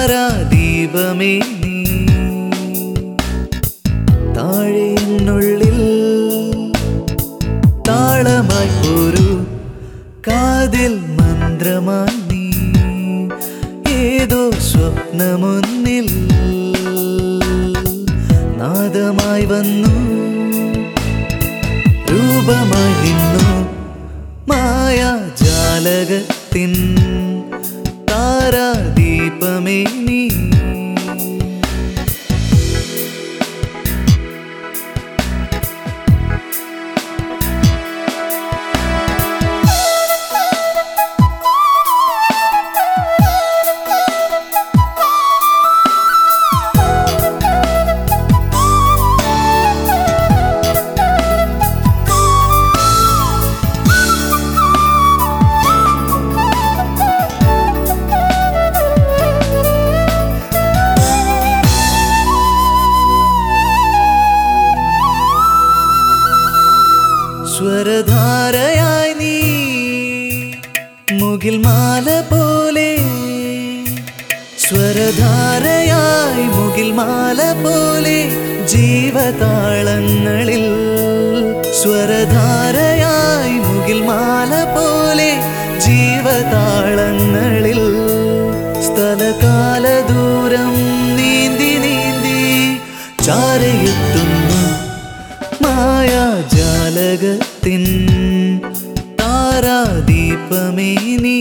താരാദീപമേ നീ താഴെ എന്നുള്ളിൽ താളമായി ഒരു കാതിൽ മന്ത്രമായി നീ ഏതോ സ്വപ്നമൊന്നിൽ നാദമായി വന്നു രൂപമായി നിന്നു മായാജാലകത്തിൻ താരാദീപമേ നീ സ്വരധാരയായി നീ മുകിൽ മാല പോലെ സ്വരധാരയായി മുകിൽ മാല പോലെ ജീവതാളങ്ങളിൽ സ്വരധാരയായി മുകിൽ മാല പോലെ ജീവതാളങ്ങളിൽ സ്ഥലകാല ദൂരം നീന്തി നീന്തി ചാരയെത്തുന്നു മായാജാലകത്തിൻ താരാദീപമേ നീ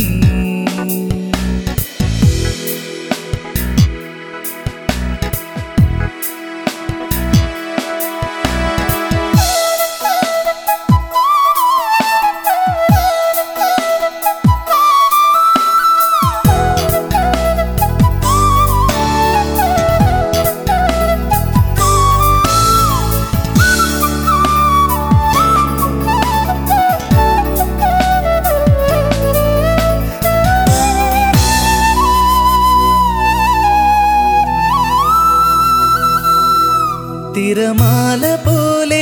തിരമാല പോലെ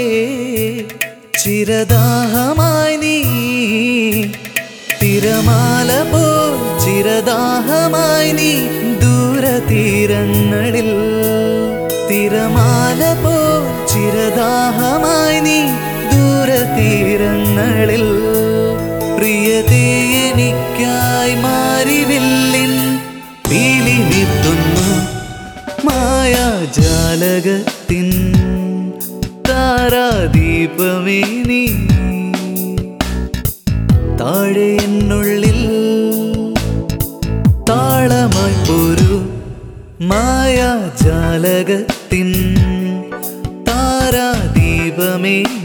ചിരദാഹമായി നീ തിരമാല പോൽ ചിരദാഹമായി നീ ദൂരതീരങ്ങളിൽ തിരമാല പോൽ ചിരദാഹമായി നീ ദൂരതീരങ്ങളിൽ പ്രിയതേ എനിക്കായി മാറിവില്ലിൻ പീലി നിർത്തുന്നു മായാജാലകത്തിൻ താരാദീപമേ നീ താഴെ എന്നുള്ളിൽ താളമായി ഒരു മായാജാലകത്തിൻ താരാദീപമേ